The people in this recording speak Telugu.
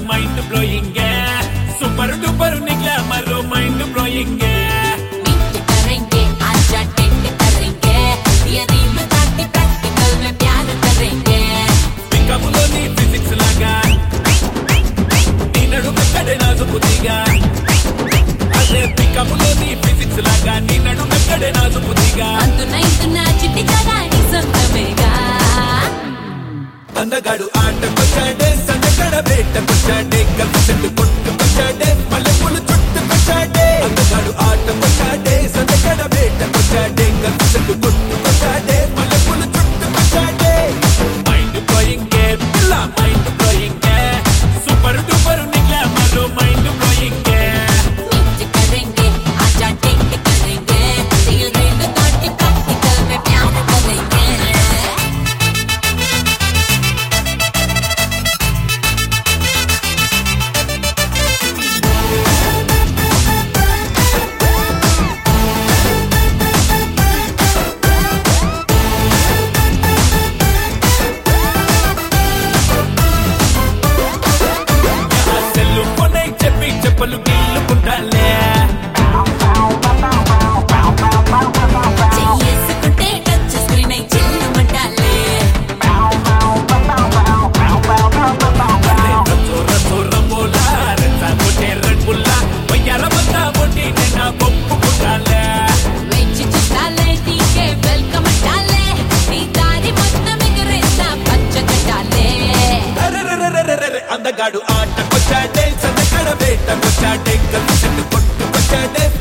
మైండ్ బ్లోయింగ్ సూపర్ డూపర్ ని గ్లామర్ మైండ్ బ్లోయింగ్ मीट करेंगे आजा टेंट करेंगे ये रील ताकि प्रैक्टिकल में प्यार करेंगे పికములోని ఫిజిక్స్ లాగా నీ నడుము ఎక్కడే నాజుకుదిగా అదే పికములోని ఫిజిక్స్ లాగా నీ నడుము ఎక్కడే నాజుకుదిగా అంతున ఇంతున చిట్టి చగాని సొంతమేగా అందగాడు ఆటకొచ్చాడే సందగడ వేటకొచ్చాడే కలిసి చెట్టు కొట్టుకొచ్చాడే మల్లెపూలు చుట్టుకొచ్చాడే అందగాడు ఆటకొచ్చాడే సందగడ వేటకొచ్చాడే కలిసి చెట్టు కొట్టుకొచ్చాడే మల్లెపూలు చుట్టుకొచ్చాడే మైండ్ బ్లోయింగ్ పిల్ల మైండ్ బ్లోయింగ్ సూపర్ డూపర్ ని గ్లామర్ మైండ్ బ్లోయింగ్ मीट करेंगे आजा टेंट करेंगे ये रील ताकि प्रैक्टिकल में प्यार करेंगे సెల్లు కొనై చెప్పి చెప్పలు గిల్లుకుంటాలే చెయ్యేసుకుంటే టచ్ స్క్రీన్ అయి చిల్లుమంటాలే రచ్చో రచ్చో రంబోలా రెచ్చా కొట్టే రెడ్ బుల్లా వయ్యారమంతా కొట్టి నిన్న కొప్పుకుంటాలే వెచ్చి చూస్తాలే నీకే వెల్కమ్ అంటాలే నీ దారి మొత్తం ఎగరేస్తా పచ్చగట్టాలే అరెరెరెరెరెరెరె, అందగాడు ఆటకొచ్చాడే సందకడ వేటకొచ్చాడే కలిసి కొట్టుకొచ్చాడే